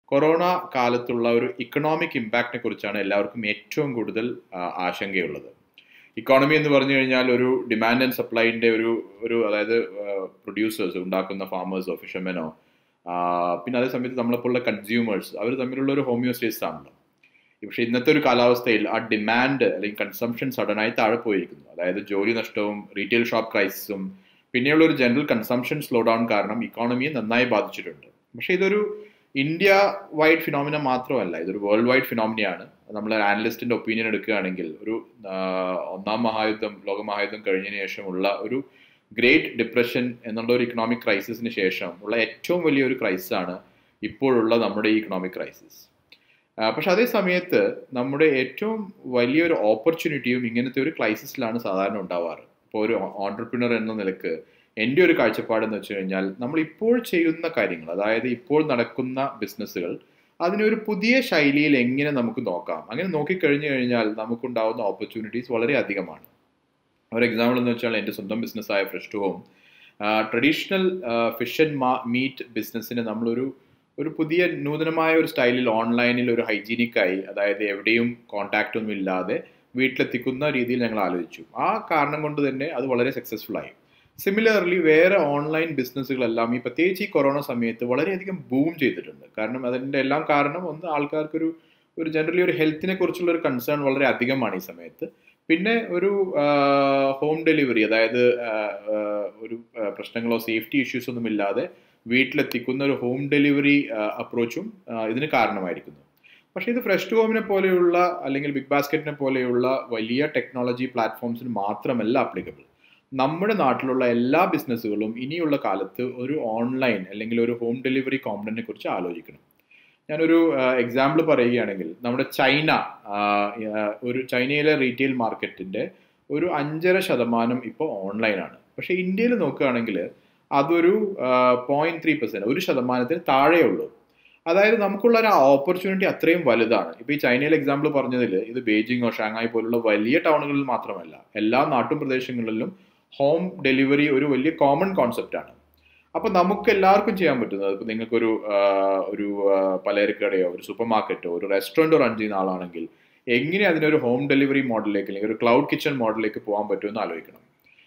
corona കാലത്തുള്ള ഒരു economic ഇമ്പാക്റ്റിനെ കുറിച്ചാണ് എല്ലാവർക്കും ഏറ്റവും കൂടുതൽ ആ, ആശങ്കയുള്ളത് ഇക്കോണമി എന്ന് പറഞ്ഞു കഴിഞ്ഞാൽ ഒരു ഡിമാൻഡ് ആൻഡ് സപ്ലൈൻ്റെ ഒരു ഒരു അതായത് പ്രൊഡ്യൂസേഴ്സ് ഉണ്ടാക്കുന്ന ഫാമേഴ്സോ ഫിഷർമെനോ പിന്നെ അതേ സമയത്ത് നമ്മളെപ്പോലുള്ള കൺസ്യൂമേഴ്സ് അവർ തമ്മിലുള്ള ഒരു ഹോമിയോസ്റ്റേസ് ആണല്ലോ പക്ഷേ ഇന്നത്തെ ഒരു കാലാവസ്ഥയിൽ ആ ഡിമാൻഡ് അല്ലെങ്കിൽ കൺസംഷൻ സഡനായി താഴെ പോയിരിക്കുന്നു അതായത് ജോലി നഷ്ടവും റീറ്റെയിൽ ഷോപ്പ് ക്രൈസിസും പിന്നെയുള്ള ഒരു ജനറൽ കൺസംഷൻ സ്ലോ ഡൗൺ കാരണം ഇക്കോണമിയെ നന്നായി ബാധിച്ചിട്ടുണ്ട് പക്ഷേ ഇതൊരു ഇന്ത്യ വൈഡ് ഫിനോമിന മാത്രമല്ല ഇതൊരു വേൾഡ് വൈഡ് ഫിനോമിനയാണ് നമ്മൾ ആനലിസ്റ്റിന്റെ ഒപ്പീനിയൻ എടുക്കുകയാണെങ്കിൽ ഒരു ആ, ഒന്നാം മഹായുദ്ധം ലോക മഹായുദ്ധം കഴിഞ്ഞതിന് ശേഷമുള്ള ഒരു ഗ്രേറ്റ് ഡിപ്രഷൻ എന്നുള്ള ഒരു ഇക്കണോമിക് ക്രൈസിസിന് ശേഷം ഉള്ള ഏറ്റവും വലിയൊരു ക്രൈസിസാണ് ഇപ്പോഴുള്ള നമ്മുടെ ഈ ഇക്കണോമിക് ക്രൈസിസ് പക്ഷെ അതേ സമയത്ത് നമ്മുടെ ഏറ്റവും വലിയൊരു ഓപ്പർച്യൂണിറ്റിയും ഇങ്ങനത്തെ ഒരു ക്രൈസിസിലാണ് സാധാരണ ഉണ്ടാവാറ് ഇപ്പോൾ ഒരു ഓണ്ടർപ്രിനർ എന്ന നിലക്ക് എൻ്റെ ഒരു കാഴ്ചപ്പാട് എന്ന് വെച്ച് കഴിഞ്ഞാൽ നമ്മൾ ഇപ്പോൾ ചെയ്യുന്ന കാര്യങ്ങൾ അതായത് ഇപ്പോൾ നടക്കുന്ന ബിസിനസ്സുകൾ അതിനൊരു പുതിയ ശൈലിയിൽ എങ്ങനെ നമുക്ക് നോക്കാം അങ്ങനെ നോക്കിക്കഴിഞ്ഞു കഴിഞ്ഞാൽ നമുക്കുണ്ടാവുന്ന ഓപ്പർച്യൂണിറ്റീസ് വളരെ അധികമാണ് ഒരു എക്സാമ്പിൾ എന്ന് വെച്ചാൽ എൻ്റെ സ്വന്തം ബിസിനസ്സായ fresh to home traditional fish and meat ബിസിനസ്സിന് നമ്മളൊരു ഒരു പുതിയ നൂതനമായ ഒരു സ്റ്റൈലിൽ ഓൺലൈനിൽ ഒരു ഹൈജീനിക്കായി അതായത് എവിടെയും കോണ്ടാക്റ്റ് ഒന്നും ഇല്ലാതെ വീട്ടിലെത്തിക്കുന്ന രീതിയിൽ ഞങ്ങൾ ആലോചിച്ചു ആ കാരണം കൊണ്ട് തന്നെ അത് വളരെ സക്സസ്ഫുൾ ആയി സിമിലർലി വേറെ ഓൺലൈൻ ബിസിനസ്സുകളെല്ലാം ഈ പ്രത്യേകിച്ച് ഈ കൊറോണ സമയത്ത് വളരെയധികം ബൂം ചെയ്തിട്ടുണ്ട് കാരണം അതിൻ്റെ എല്ലാം കാരണം ഒന്ന് ആൾക്കാർക്കൊരു ഒരു ജനറലി ഒരു ഹെൽത്തിനെ കുറിച്ചുള്ള ഒരു കൺസേൺ വളരെ അധികമാണ് ഈ സമയത്ത് പിന്നെ ഒരു ഹോം ഡെലിവറി അതായത് ആ, ആ, ഒരു ആ, പ്രശ്നങ്ങളോ സേഫ്റ്റി ഇഷ്യൂസ് ഒന്നും ഇല്ലാതെ വീട്ടിലെത്തിക്കുന്ന ഒരു ഹോം ഡെലിവറി അപ്രോച്ചും ഇതിന് കാരണമായിരിക്കുന്നു പക്ഷേ ഇത് ഫ്രഷ് ടു ഹോമിനെ പോലെയുള്ള അല്ലെങ്കിൽ ബിഗ് ബാസ്ക്കറ്റിനെ പോലെയുള്ള വലിയ ടെക്നോളജി പ്ലാറ്റ്ഫോംസിന് മാത്രമല്ല ആപ്ലിക്കബിൾ നമ്മുടെ നാട്ടിലുള്ള എല്ലാ ബിസിനസ്സുകളും ഇനിയുള്ള കാലത്ത് ഒരു ഓൺലൈൻ അല്ലെങ്കിൽ ഒരു ഹോം ഡെലിവറി കോമ്പണന്റിനെ കുറിച്ച് ആലോചിക്കണം ഞാനൊരു എക്സാമ്പിൾ പറയുകയാണെങ്കിൽ നമ്മുടെ ചൈന ആ, ആ, ഒരു ചൈനയിലെ റീറ്റെയിൽ മാർക്കറ്റിന്റെ ഒരു അഞ്ചര ശതമാനം ഇപ്പോൾ ഓൺലൈനാണ് പക്ഷേ ഇന്ത്യയിൽ നോക്കുകയാണെങ്കിൽ അതൊരു പോയിന്റ് ത്രീ പെർസെന്റ് ഒരു ശതമാനത്തിന് താഴെയുള്ളൂ അതായത് നമുക്കുള്ള ഒരു ഓപ്പർച്യൂണിറ്റി അത്രയും വലുതാണ് ഇപ്പൊ ഈ ചൈനയിലെ എക്സാമ്പിൾ പറഞ്ഞതിൽ ഇത് ബീജിങ്ങോ ഷാങ്ങായി പോലുള്ള വലിയ ടൗണുകളിൽ മാത്രമല്ല എല്ലാ നാട്ടും പ്രദേശങ്ങളിലും ഹോം ഡെലിവറി ഒരു വലിയ കോമൺ കോൺസെപ്റ്റ് ആണ് അപ്പൊ നമുക്ക് എല്ലാവർക്കും ചെയ്യാൻ പറ്റുന്നത് ഇപ്പൊ നിങ്ങൾക്കൊരു ആ, ഒരു ആ, പലചരക്കടയോ ഒരു സൂപ്പർ മാർക്കറ്റോ ഒരു റെസ്റ്റോറൻറ്റോ റൺ ചെയ്യുന്ന ആളാണെങ്കിൽ എങ്ങനെ അതിനൊരു ഹോം ഡെലിവറി മോഡലിലേക്ക് അല്ലെങ്കിൽ ഒരു ക്ലൗഡ് കിച്ചൺ മോഡലിലേക്ക് പോകാൻ പറ്റുമെന്ന് ആലോചിക്കണം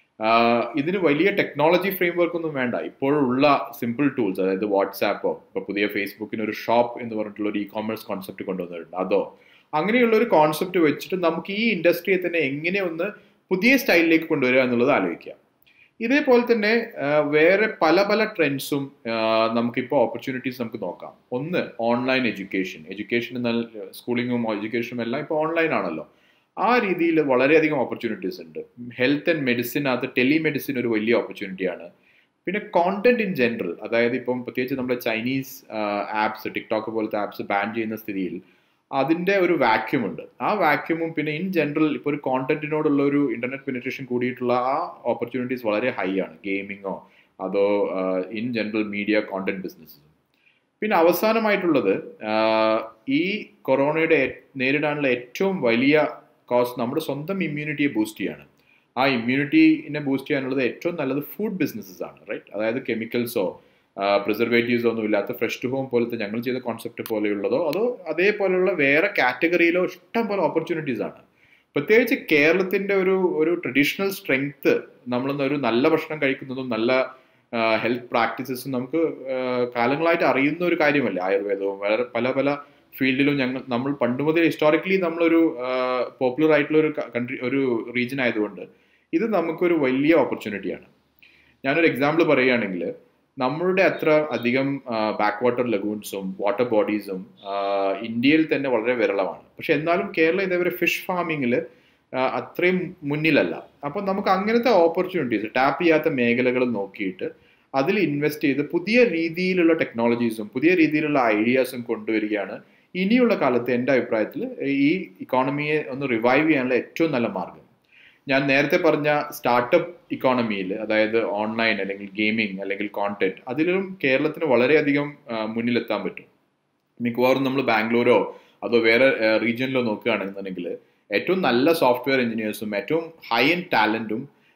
ആഹ് ഇതിന് വലിയ ടെക്നോളജി ഫ്രെയിംവർക്ക് ഒന്നും വേണ്ട ഇപ്പോഴുള്ള സിമ്പിൾ ടൂൾസ് അതായത് വാട്സാപ്പോ ഇപ്പൊ പുതിയ ഫേസ്ബുക്കിന് ഒരു ഷോപ്പ് എന്ന് പറഞ്ഞിട്ടുള്ള ഒരു ഇ കോമേഴ്സ് കോൺസെപ്റ്റ് കൊണ്ടുവന്നിട്ടുണ്ട് അതോ അങ്ങനെയുള്ള ഒരു കോൺസെപ്റ്റ് വെച്ചിട്ട് നമുക്ക് ഈ ഇൻഡസ്ട്രിയെ തന്നെ എങ്ങനെ ഒന്ന് പുതിയ സ്റ്റൈലിലേക്ക് കൊണ്ടുവരിക എന്നുള്ളത് ആലോചിക്കാം ഇതേപോലെ തന്നെ ആഹ് വേറെ പല പല ട്രെൻഡ്സും നമുക്കിപ്പോൾ ഓപ്പർച്യൂണിറ്റീസ് നമുക്ക് നോക്കാം ഒന്ന് ഓൺലൈൻ എഡ്യൂക്കേഷൻ എഡ്യൂക്കേഷൻ എന്നാൽ സ്കൂളിങ്ങും എഡ്യൂക്കേഷനും എല്ലാം ഇപ്പോൾ ഓൺലൈൻ ആണല്ലോ ആ രീതിയിൽ വളരെയധികം ഓപ്പർച്യൂണിറ്റീസ് ഉണ്ട് ഹെൽത്ത് ആൻഡ് മെഡിസിനകത്ത് ടെലിമെഡിസിൻ ഒരു വലിയ ഓപ്പർച്യൂണിറ്റിയാണ് പിന്നെ കോണ്ടന്റ് ഇൻ ജനറൽ അതായത് ഇപ്പം പ്രത്യേകിച്ച് നമ്മുടെ ചൈനീസ് ആപ്സ് ടിക്ടോക്ക് പോലത്തെ ആപ്സ് ബാൻ ചെയ്യുന്ന സ്ഥിതിയിൽ അതിൻ്റെ ഒരു വാക്യൂം ഉണ്ട് ആ വാക്യൂമും പിന്നെ ഇൻ ജനറൽ ഇപ്പോൾ ഒരു കോണ്ടന്റിനോടുള്ള ഒരു ഇന്റർനെറ്റ് പെനിട്രേഷൻ കൂടിയിട്ടുള്ള ആ ഓപ്പർച്യൂണിറ്റീസ് വളരെ ഹൈ ആണ് ഗെയിമിങ്ങോ അതോ ഇൻ ജനറൽ മീഡിയ കോണ്ടന്റ് ബിസിനസ്സും പിന്നെ അവസാനമായിട്ടുള്ളത് ആഹ് ഈ കൊറോണയുടെ ഏ- നേരിടാനുള്ള ഏറ്റവും വലിയ കോസ് നമ്മുടെ സ്വന്തം ഇമ്മ്യൂണിറ്റിയെ ബൂസ്റ്റ് ചെയ്യാണ് ആ ഇമ്മ്യൂണിറ്റിനെ ബൂസ്റ്റ് ചെയ്യാനുള്ളത് ഏറ്റവും നല്ലത് ഫുഡ് ബിസിനസ്സസ് ആണ് റൈറ്റ് അതായത് കെമിക്കൽസോ പ്രിസർവേറ്റീവ്സോ ഒന്നും ഇല്ലാത്ത ഫ്രഷ് ടു ഹോം പോലത്തെ ഞങ്ങൾ ചെയ്ത കോൺസെപ്റ്റ് പോലെയുള്ളതോ അതോ അതേപോലെയുള്ള വേറെ കാറ്റഗറിയിലോ ഇഷ്ടം പോലെ ഓപ്പർച്യൂണിറ്റീസ് ആണ് പ്രത്യേകിച്ച് കേരളത്തിന്റെ ഒരു ഒരു ട്രഡീഷണൽ സ്ട്രെങ്ത് നമ്മൾ ഒരു നല്ല ഭക്ഷണം കഴിക്കുന്നതും നല്ല ഹെൽത്ത് പ്രാക്ടീസസും നമുക്ക് ആ, കാലങ്ങളായിട്ട് അറിയുന്ന ഒരു കാര്യമല്ലേ ആയുർവേദവും വേറെ പല പല ഫീൽഡിലും ഞങ്ങൾ നമ്മൾ പണ്ട് മുതൽ ഹിസ്റ്റോറിക്കലി നമ്മളൊരു പോപ്പുലർ ആയിട്ടുള്ള ഒരു കൺട്രി ഒരു റീജിയൻ ആയതുകൊണ്ട് ഇത് നമുക്കൊരു വലിയ ഓപ്പർച്യൂണിറ്റിയാണ് ഞാനൊരു എക്സാമ്പിൾ പറയുകയാണെങ്കിൽ നമ്മളുടെ അത്ര അധികം ബാക്ക് വാട്ടർ ലഗൂൺസും വാട്ടർ ബോഡീസും ഇന്ത്യയിൽ തന്നെ വളരെ വിരളമാണ് പക്ഷെ എന്നാലും കേരളം ഇതേവരെ ഫിഷ് ഫാമിങ്ങിൽ അത്രയും മുന്നിലല്ല അപ്പം നമുക്ക് അങ്ങനത്തെ ഓപ്പർച്യൂണിറ്റീസ് ടാപ്പ് ചെയ്യാത്ത മേഖലകൾ നോക്കിയിട്ട് അതിൽ ഇൻവെസ്റ്റ് ചെയ്ത് പുതിയ രീതിയിലുള്ള ടെക്നോളജീസും പുതിയ രീതിയിലുള്ള ഐഡിയാസും കൊണ്ടുവരികയാണ് ഇനിയുള്ള കാലത്ത് എൻ്റെ അഭിപ്രായത്തിൽ ഈ ഇക്കോണമിയെ ഒന്ന് റിവൈവ് ചെയ്യാനുള്ള ഏറ്റവും നല്ല മാർഗം ഞാൻ നേരത്തെ പറഞ്ഞ സ്റ്റാർട്ടപ്പ് ഇക്കോണമിയിൽ അതായത് ഓൺലൈൻ അല്ലെങ്കിൽ ഗെയിമിംഗ് അല്ലെങ്കിൽ കോണ്ടന്റ് അതിലും കേരളത്തിന് വളരെയധികം ആ, മുന്നിലെത്താൻ പറ്റും മിക്കവാറും നമ്മൾ ബാംഗ്ലൂരോ അതോ വേറെ റീജിയനിലോ നോക്കുകയാണെന്നുണ്ടെങ്കിൽ ഏറ്റവും നല്ല സോഫ്റ്റ്വെയർ എഞ്ചിനീയേഴ്സും ഏറ്റവും ഹൈ എൻഡ് ടാലന്റും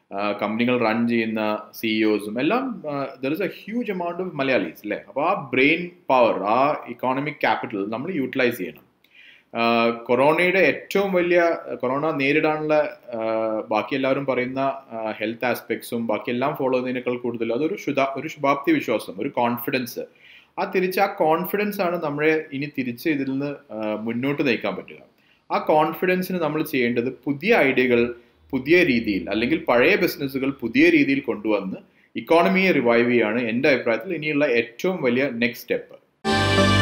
കമ്പനികൾ റൺ ചെയ്യുന്ന സിഇഒസും എല്ലാം there is a huge amount of Malayalis അല്ലേ അപ്പോൾ ആ ബ്രെയിൻ പവർ ആ ഇക്കോണമിക് ക്യാപിറ്റൽ നമ്മൾ യൂട്ടിലൈസ് ചെയ്യണം കൊറോണയുടെ ഏറ്റവും വലിയ കൊറോണ നേരിടാനുള്ള ബാക്കി എല്ലാവരും പറയുന്ന ഹെൽത്ത് ആസ്പെക്ട്സും ബാക്കി എല്ലാം ഫോളോ ചെയ്യുന്നതിനേക്കാൾ കൂടുതൽ അതൊരു ശുദ്ധ ഒരു ശുഭാപ്തി വിശ്വാസം ഒരു കോൺഫിഡൻസ് ആ തിരിച്ച് ആ കോൺഫിഡൻസ് ആണ് നമ്മളെ ഇനി തിരിച്ച് ഇതിൽ നിന്ന് മുന്നോട്ട് നയിക്കാൻ പറ്റുക ആ കോൺഫിഡൻസിന് നമ്മൾ ചെയ്യേണ്ടത് പുതിയ ഐഡിയകൾ പുതിയ രീതിയിൽ അല്ലെങ്കിൽ പഴയ ബിസിനസ്സുകൾ പുതിയ രീതിയിൽ കൊണ്ടുവന്ന് ഇക്കോണമിയെ റിവൈവ് ചെയ്യാണ് എൻ്റെ അഭിപ്രായത്തിൽ ഇനിയുള്ള ഏറ്റവും വലിയ നെക്സ്റ്റ് സ്റ്റെപ്പ്